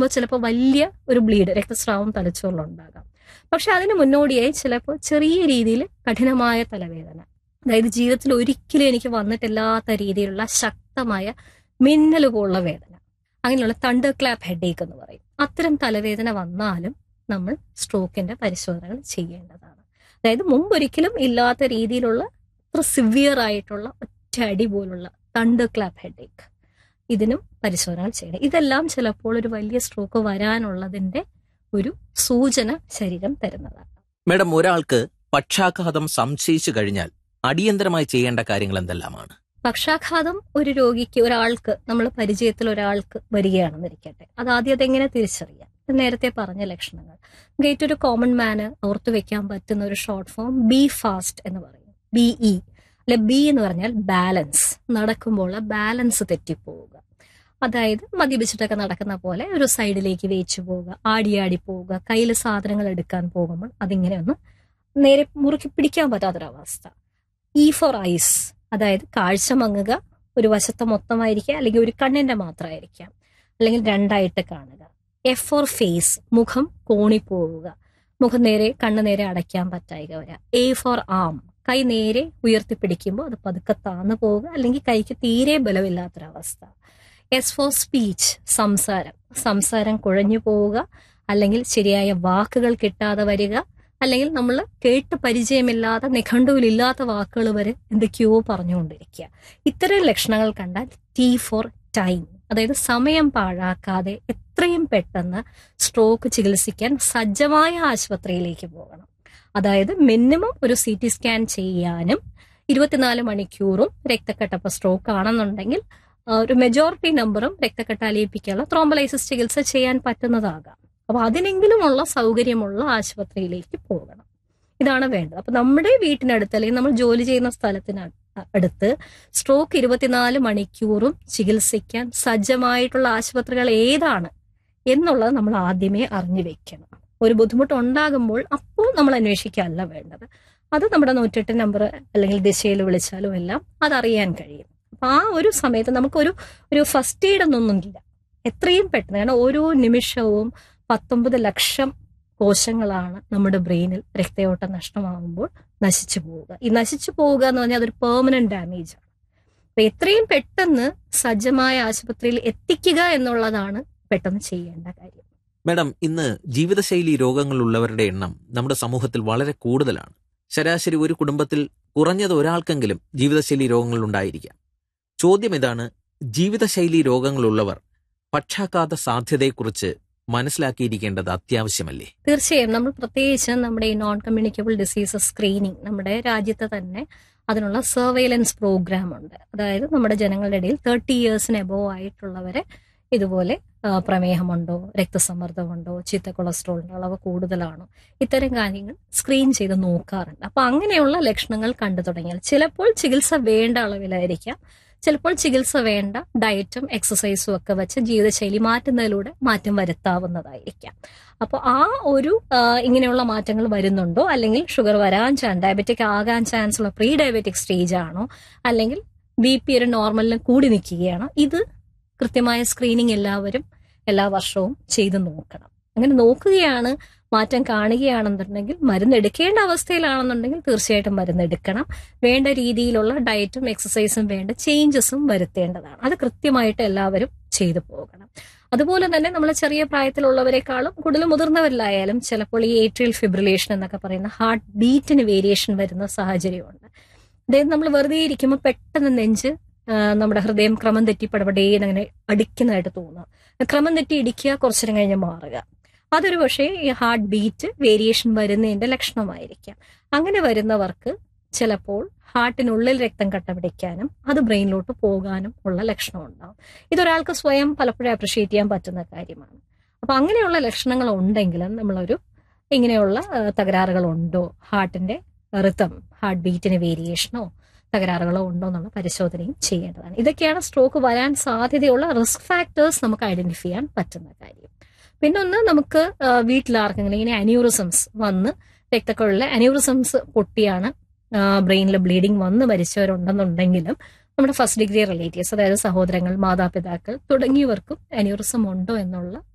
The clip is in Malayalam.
മരിക്കുമ്പോൾ ചിലപ്പോൾ വലിയ ഒരു ബ്ലീഡ് രക്തസ്രാവം തലച്ചോറിലുണ്ടാകാം പക്ഷെ അതിന് മുന്നോടിയായി ചിലപ്പോൾ ചെറിയ രീതിയിൽ കഠിനമായ തലവേദന അതായത് ജീവിതത്തിൽ ഒരിക്കലും എനിക്ക് വന്നിട്ടില്ലാത്ത രീതിയിലുള്ള ശക്തമായ മിന്നൽ പോലുള്ള വേദന അങ്ങനെയുള്ള തണ്ടർ ക്ലാപ്പ് ഹെഡേക്ക് എന്ന് പറയും അത്തരം തലവേദന വന്നാലും നമ്മൾ സ്ട്രോക്കിന്റെ പരിശോധനകൾ ചെയ്യേണ്ടതാണ് അതായത് മുമ്പൊരിക്കലും ഇല്ലാത്ത രീതിയിലുള്ള അത്ര സിവിയർ ആയിട്ടുള്ള ഒറ്റ അടി പോലുള്ള തണ്ടർ ക്ലാപ്പ് ഹെഡേക്ക് ഇതിനും പരിശോധനകൾ ചെയ്യണം ഇതെല്ലാം ചിലപ്പോൾ ഒരു വലിയ സ്ട്രോക്ക് വരാനുള്ളതിന്റെ ഒരു സൂചന ശരീരം തരുന്നതാണ് മേഡം ഒരാൾക്ക് പക്ഷാഘാതം സംശയിച്ചു കഴിഞ്ഞാൽ അടിയന്തരമായി ചെയ്യേണ്ട കാര്യങ്ങൾ എന്തെല്ലാമാണ് പക്ഷാഘാതം ഒരു രോഗിക്ക് ഒരാൾക്ക് നമ്മൾ പരിചയത്തിൽ ഒരാൾക്ക് വരികയാണെന്നിരിക്കട്ടെ അത് ആദ്യം അതെങ്ങനെ തിരിച്ചറിയാം നേരത്തെ പറഞ്ഞ ലക്ഷണങ്ങൾ നമുക്ക് ഏറ്റവും ഒരു കോമൺ മാന് ഓർത്തു വെക്കാൻ പറ്റുന്ന ഒരു ഷോർട്ട് ഫോം ബി ഫാസ്റ്റ് എന്ന് പറയും ബി ഇ അല്ലെ ബി എന്ന് പറഞ്ഞാൽ ബാലൻസ് നടക്കുമ്പോൾ ബാലൻസ് തെറ്റിപ്പോവുക അതായത് മദ്യപിച്ചിട്ടൊക്കെ നടക്കുന്ന പോലെ ഒരു സൈഡിലേക്ക് വേച്ചു പോവുക ആടിയാടി പോവുക കയ്യിൽ സാധനങ്ങൾ എടുക്കാൻ പോകുമ്പോൾ അതിങ്ങനെ ഒന്ന് നേരെ മുറുക്കി പിടിക്കാൻ പറ്റാത്തൊരവസ്ഥ ഇ ഫോർ ഐസ് അതായത് കാഴ്ച മങ്ങുക ഒരു വശത്ത് മൊത്തമായിരിക്കാം അല്ലെങ്കിൽ ഒരു കണ്ണിന്റെ മാത്രമായിരിക്കാം അല്ലെങ്കിൽ രണ്ടായിട്ട് കാണുക എഫ് ഫോർ ഫേസ് മുഖം കോണിപ്പോവുക മുഖം നേരെ കണ്ണ് നേരെ അടയ്ക്കാൻ പറ്റായിക വരിക എ ഫോർ ആം കൈ നേരെ ഉയർത്തിപ്പിടിക്കുമ്പോൾ അത് പതുക്കെ താന്നു പോവുക അല്ലെങ്കിൽ കൈക്ക് തീരെ ബലമില്ലാത്തൊരവസ്ഥ എസ് ഫോർ സ്പീച്ച് സംസാരം സംസാരം കുഴഞ്ഞു പോവുക അല്ലെങ്കിൽ ശരിയായ വാക്കുകൾ കിട്ടാതെ വരിക അല്ലെങ്കിൽ നമ്മൾ കേട്ട് പരിചയമില്ലാത്ത നിഘണ്ടുവിലില്ലാത്ത വാക്കുകൾ വരെ എന്തൊക്കെയോ പറഞ്ഞുകൊണ്ടിരിക്കുക ഇത്തരം ലക്ഷണങ്ങൾ കണ്ടാൽ ടി ഫോർ ടൈം അതായത് സമയം പാഴാക്കാതെ എത്രയും പെട്ടെന്ന് സ്ട്രോക്ക് ചികിത്സിക്കാൻ സജ്ജമായ ആശുപത്രിയിലേക്ക് പോകണം അതായത് മിനിമം ഒരു സി ടി സ്കാൻ ചെയ്യാനും ഇരുപത്തിനാല് മണിക്കൂറും രക്തക്കെട്ടപ്പ സ്ട്രോക്ക് ആണെന്നുണ്ടെങ്കിൽ ആ, ഒരു മെജോറിറ്റി നമ്പറും രക്തക്കെട്ട് അലിയിപ്പിക്കാനുള്ള ത്രോംബലൈസിസ് ചികിത്സ ചെയ്യാൻ പറ്റുന്നതാകാം അപ്പൊ അതിനെങ്കിലുമുള്ള സൗകര്യമുള്ള ആശുപത്രിയിലേക്ക് പോകണം ഇതാണ് വേണ്ടത് അപ്പൊ നമ്മുടെ വീട്ടിനടുത്ത് അല്ലെങ്കിൽ നമ്മൾ ജോലി ചെയ്യുന്ന സ്ഥലത്തിന് അ- അടുത്ത് സ്ട്രോക്ക് ഇരുപത്തിനാല് മണിക്കൂറും ചികിത്സിക്കാൻ സജ്ജമായിട്ടുള്ള ആശുപത്രികൾ ഏതാണ് എന്നുള്ളത് നമ്മൾ ആദ്യമേ അറിഞ്ഞു വെക്കണം ഒരു ബുദ്ധിമുട്ട് ഉണ്ടാകുമ്പോൾ അപ്പോൾ നമ്മൾ അന്വേഷിക്കുകയല്ല വേണ്ടത് അത് നമ്മുടെ നൂറ്റെട്ട് നമ്പർ അല്ലെങ്കിൽ ദിശയിൽ വിളിച്ചാലും എല്ലാം അതറിയാൻ കഴിയും അപ്പൊ ആ ഒരു സമയത്ത് നമുക്കൊരു ഒരു ഫസ്റ്റ് എയ്ഡ് ഒന്നൊന്നും ഇല്ല എത്രയും പെട്ടെന്ന് കാരണം ഓരോ നിമിഷവും പത്തൊമ്പത് ലക്ഷം കോശങ്ങളാണ് നമ്മുടെ ബ്രെയിനിൽ രക്തയോട്ടം നഷ്ടമാകുമ്പോൾ നശിച്ചു പോവുക ഈ നശിച്ചു പോവുക എന്ന് പറഞ്ഞാൽ അതൊരു പെർമനന്റ് ഡാമേജ് ആണ് അപ്പൊ എത്രയും പെട്ടെന്ന് സജ്ജമായ ആശുപത്രിയിൽ എത്തിക്കുക എന്നുള്ളതാണ് പെട്ടെന്ന് ചെയ്യേണ്ട കാര്യം മേഡം ഇന്ന് ജീവിതശൈലി രോഗങ്ങളുള്ളവരുടെ എണ്ണം നമ്മുടെ സമൂഹത്തിൽ വളരെ കൂടുതലാണ് ശരാശരി ഒരു കുടുംബത്തിൽ കുറഞ്ഞത് ഒരാൾക്കെങ്കിലും ജീവിതശൈലി രോഗങ്ങൾ ഉണ്ടായിരിക്കാം ചോദ്യം ഇതാണ് ജീവിതശൈലി രോഗങ്ങളുള്ളവർ പക്ഷാഘാത സാധ്യതയെക്കുറിച്ച് മനസ്സിലാക്കിയിരിക്കേണ്ടത് അത്യാവശ്യമല്ലേ തീർച്ചയായും നമ്മൾ പ്രത്യേകിച്ച് നമ്മുടെ ഈ നോൺ കമ്മ്യൂണിക്കബിൾ ഡിസീസസ് സ്ക്രീനിങ് നമ്മുടെ രാജ്യത്ത് തന്നെ അതിനുള്ള സർവൈലൻസ് പ്രോഗ്രാം ഉണ്ട് അതായത് നമ്മുടെ ജനങ്ങളുടെ ഇടയിൽ തേർട്ടി ഇയേഴ്സിന് എബോവ് ആയിട്ടുള്ളവരെ ഇതുപോലെ ആ, പ്രമേഹമുണ്ടോ രക്തസമ്മർദ്ദമുണ്ടോ ചിത്ത കൊളസ്ട്രോളിന്റെ അളവ് കൂടുതലാണോ ഇത്തരം കാര്യങ്ങൾ സ്ക്രീൻ ചെയ്ത് നോക്കാറുണ്ട് അപ്പൊ അങ്ങനെയുള്ള ലക്ഷണങ്ങൾ കണ്ടു തുടങ്ങിയാൽ ചിലപ്പോൾ ചികിത്സ വേണ്ട അളവിലായിരിക്കാം ചിലപ്പോൾ ചികിത്സ വേണ്ട ഡയറ്റും എക്സസൈസും ഒക്കെ വെച്ച് ജീവിതശൈലി മാറ്റുന്നതിലൂടെ മാറ്റം വരുത്താവുന്നതായിരിക്കാം അപ്പോൾ ആ ഒരു ആ, ഇങ്ങനെയുള്ള മാറ്റങ്ങൾ വരുന്നുണ്ടോ അല്ലെങ്കിൽ ഷുഗർ വരാൻ ചാൻസ് ഡയബറ്റിക് ആകാൻ ചാൻസ് ഉള്ള പ്രീ ഡയബറ്റിക് സ്റ്റേജ് ആണോ അല്ലെങ്കിൽ ബി പി ഒരു നോർമലിന് കൂടി നിൽക്കുകയാണോ ഇത് കൃത്യമായ സ്ക്രീനിങ് എല്ലാവരും എല്ലാ വർഷവും ചെയ്തു നോക്കണം അങ്ങനെ നോക്കുകയാണ് മാറ്റം കാണുകയാണെന്നുണ്ടെങ്കിൽ മരുന്ന് എടുക്കേണ്ട അവസ്ഥയിലാണെന്നുണ്ടെങ്കിൽ തീർച്ചയായിട്ടും മരുന്ന് എടുക്കണം വേണ്ട രീതിയിലുള്ള ഡയറ്റും എക്സസൈസും വേണ്ട ചേഞ്ചസും വരുത്തേണ്ടതാണ് അത് കൃത്യമായിട്ട് എല്ലാവരും ചെയ്തു പോകണം അതുപോലെ തന്നെ നമ്മൾ ചെറിയ പ്രായത്തിലുള്ളവരെക്കാളും കൂടുതൽ മുതിർന്നവരിലായാലും ചിലപ്പോൾ ഈ ഏട്രിയൽ ഫിബ്രിലേഷൻ എന്നൊക്കെ പറയുന്ന ഹാർട്ട് ബീറ്റിന് വേരിയേഷൻ വരുന്ന സാഹചര്യമുണ്ട് അതായത് നമ്മൾ വെറുതെ ഇരിക്കുമ്പോൾ പെട്ടെന്ന് നെഞ്ച് ആ, നമ്മുടെ ഹൃദയം ക്രമം തെറ്റി പടപടേന്ന് അങ്ങനെ അടിക്കുന്നതായിട്ട് തോന്നുക ക്രമം തെറ്റി ഇടിക്കുക കുറച്ചു കഴിഞ്ഞ് മാറുക അതൊരു പക്ഷേ ഈ ഹാർട്ട് ബീറ്റ് വേരിയേഷൻ വരുന്നതിന്റെ ലക്ഷണമായിരിക്കാം അങ്ങനെ വരുന്നവർക്ക് ചിലപ്പോൾ ഹാർട്ടിനുള്ളിൽ രക്തം കട്ട പിടിക്കാനും അത് ബ്രെയിനിലോട്ട് പോകാനും ഉള്ള ലക്ഷണം ഉണ്ടാവും ഇതൊരാൾക്ക് സ്വയം പലപ്പോഴും അപ്രിഷിയേറ്റ് ചെയ്യാൻ പറ്റുന്ന കാര്യമാണ് അപ്പൊ അങ്ങനെയുള്ള ലക്ഷണങ്ങൾ ഉണ്ടെങ്കിലും നമ്മളൊരു ഇങ്ങനെയുള്ള ആ, തകരാറുകളുണ്ടോ ഹാർട്ടിന്റെ റിതം ഹാർട്ട് ബീറ്റിന് വേരിയേഷനോ തകരാറുകളോ ഉണ്ടോ എന്നുള്ള പരിശോധനയും ചെയ്യേണ്ടതാണ് ഇതൊക്കെയാണ് സ്ട്രോക്ക് വരാൻ സാധ്യതയുള്ള റിസ്ക് ഫാക്ടേഴ്സ് നമുക്ക് ഐഡന്റിഫൈ ചെയ്യാൻ പറ്റുന്ന കാര്യം പിന്നെ ഒന്ന് നമുക്ക് ആ, വീട്ടിലാർക്കെങ്കിലും ഇങ്ങനെ അന്യൂറിസംസ് വന്ന് രക്തക്കുഴലിലെ അന്യൂറിസംസ് പൊട്ടിയാണ് ബ്രെയിനിൽ ബ്ലീഡിങ് വന്ന് മരിച്ചവരുണ്ടെന്നുണ്ടെങ്കിലും നമ്മുടെ ഫസ്റ്റ് ഡിഗ്രി റിലേറ്റീവ്സ് അതായത് സഹോദരങ്ങൾ മാതാപിതാക്കൾ തുടങ്ങിയവർക്കും അന്യൂറിസം ഉണ്ടോ എന്നുള്ള